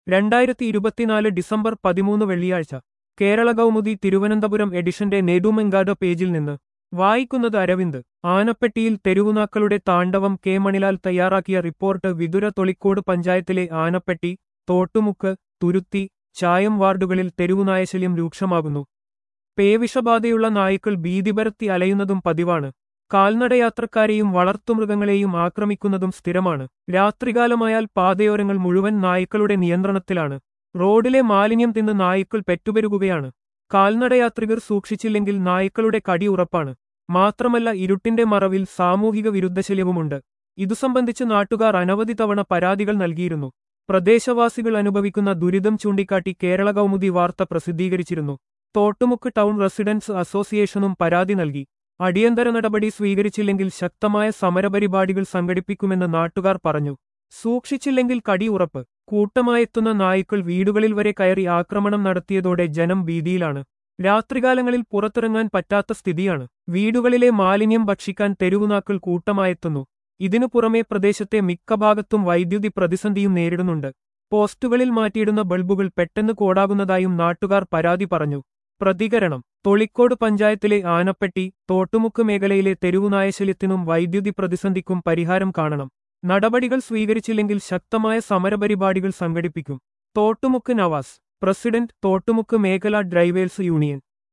രണ്ടായിരത്തി ഇരുപത്തിനാല് ഡിസംബർ പതിമൂന്ന് വെള്ളിയാഴ്ച കേരള കൗമുദി തിരുവനന്തപുരം എഡിഷന്റെ നെടുമെങ്കാട് പേജിൽ നിന്ന് വായിക്കുന്നത് അരവിന്ദ് ആനപ്പെട്ടിയിൽ തെരുവുനാക്കളുടെ താണ്ഡവം കെ മണിലാൽ തയ്യാറാക്കിയ റിപ്പോർട്ട് വിതുര തൊളിക്കോട് പഞ്ചായത്തിലെ ആനപ്പെട്ടി തോട്ടുമുക്ക് തുരുത്തി ചായം വാർഡുകളിൽ തെരുവുനായശല്യം രൂക്ഷമാകുന്നു പേവിഷബാധയുള്ള നായ്ക്കൾ ഭീതിപരത്തി അലയുന്നതും പതിവാണ് കാൽനടയാത്രക്കാരെയും വളർത്തുമൃഗങ്ങളെയും ആക്രമിക്കുന്നതും സ്ഥിരമാണ് രാത്രികാലമായാൽ പാതയോരങ്ങൾ മുഴുവൻ നായ്ക്കളുടെ നിയന്ത്രണത്തിലാണ് റോഡിലെ മാലിന്യം തിന്ന് നായ്ക്കൾ പെറ്റുപെരുകുകയാണ് കാൽനടയാത്രികർ സൂക്ഷിച്ചില്ലെങ്കിൽ നായ്ക്കളുടെ കടി ഉറപ്പാണ് മാത്രമല്ല ഇരുട്ടിന്റെ മറവിൽ സാമൂഹിക വിരുദ്ധശല്യവുമുണ്ട് ഇതു സംബന്ധിച്ച് നാട്ടുകാർ അനവധി തവണ പരാതികൾ നൽകിയിരുന്നു പ്രദേശവാസികൾ അനുഭവിക്കുന്ന ദുരിതം ചൂണ്ടിക്കാട്ടി കേരള കൗമുദി വാർത്ത പ്രസിദ്ധീകരിച്ചിരുന്നു തോട്ടുമുക്ക് ടൗൺ റെസിഡൻസ് അസോസിയേഷനും പരാതി നൽകി അടിയന്തര നടപടി സ്വീകരിച്ചില്ലെങ്കിൽ ശക്തമായ സമരപരിപാടികൾ സംഘടിപ്പിക്കുമെന്ന് നാട്ടുകാർ പറഞ്ഞു സൂക്ഷിച്ചില്ലെങ്കിൽ കടി ഉറപ്പ് കൂട്ടമായെത്തുന്ന നായ്ക്കൾ വീടുകളിൽ വരെ കയറി ആക്രമണം നടത്തിയതോടെ ജനം ഭീതിയിലാണ് രാത്രികാലങ്ങളിൽ പുറത്തിറങ്ങാൻ പറ്റാത്ത സ്ഥിതിയാണ് വീടുകളിലെ മാലിന്യം ഭക്ഷിക്കാൻ തെരുവുനാക്കൾ കൂട്ടമായെത്തുന്നു ഇതിനു പുറമെ പ്രദേശത്തെ മിക്ക ഭാഗത്തും വൈദ്യുതി പ്രതിസന്ധിയും നേരിടുന്നുണ്ട് പോസ്റ്റുകളിൽ മാറ്റിയിടുന്ന ബൾബുകൾ പെട്ടെന്ന് കോടാകുന്നതായും നാട്ടുകാർ പരാതി പറഞ്ഞു പ്രതികരണം തൊളിക്കോട് പഞ്ചായത്തിലെ ആനപ്പെട്ടി തോട്ടുമുക്ക് മേഖലയിലെ തെരുവുനായശല്യത്തിനും വൈദ്യുതി പ്രതിസന്ധിക്കും പരിഹാരം കാണണം നടപടികൾ സ്വീകരിച്ചില്ലെങ്കിൽ ശക്തമായ സമരപരിപാടികൾ സംഘടിപ്പിക്കും തോട്ടുമുക്ക് നവാസ് പ്രസിഡന്റ് തോട്ടുമുക്ക് മേഖല ഡ്രൈവേഴ്സ് യൂണിയൻ